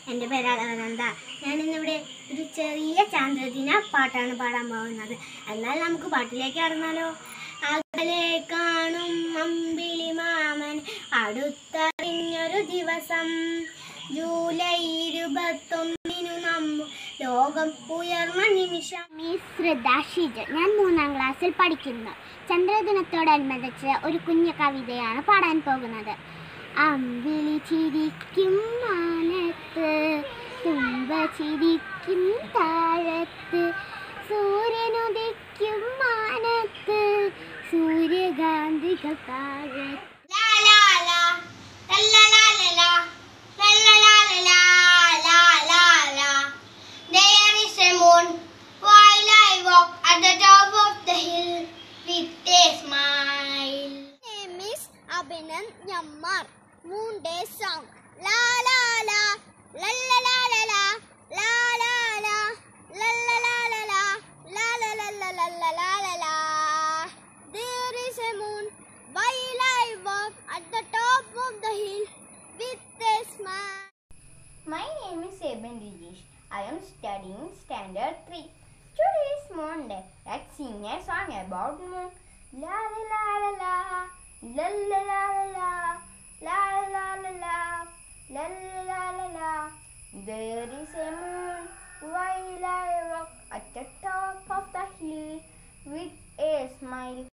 എൻ്റെ പേര് അളവനന്ദ ഞാനിന്നിവിടെ ഒരു ചെറിയ ചാന്ദ്രദിന പാട്ടാണ് പാടാൻ പോകുന്നത് എന്നാൽ നമുക്ക് പാട്ടിലേക്ക് കടന്നാലോ അകലെ കാണും അമ്പിളി മാമൻ അടുത്തറിഞ്ഞൊരു ദിവസം ജൂലൈ ഇരുപത്തൊന്നിനു നമ്മ ലോകം ഉയർന്ന നിമിഷം മിസ് ഷിജ് ഞാൻ മൂന്നാം ക്ലാസ്സിൽ പഠിക്കുന്നു ചന്ദ്രദിനത്തോടനുബന്ധിച്ച് ഒരു കുഞ്ഞു കവിതയാണ് പാടാൻ പോകുന്നത് അമ്പിളി ചിരിക്കും മാനത്ത് തുമ്പ ചിരിക്കും താഴത്ത് സൂര്യനുദിക്കും മാനത്ത് സൂര്യകാന്തികൾ താഴത്ത് ലാ ലാ ലാ ലല്ല ലാ ലാ ലല്ല ലാ ലാ ലാ ലാ ലാ There is a moon while I walk at the top of the hill with a smile. name is Abhinan Nyammar. Moon Day song. La la la, la la la la la, la la la, la la la la la, la la la la la la la la la. There is a moon while I walk at the top of the hill with a smile. My name is Eben Rijesh. I am studying standard 3. Today is Monday. Let's sing a song about moon. La la la la la. La la la la la. La la la la. La la la la la. There is a moon while I walk at the top of the hill with a smile.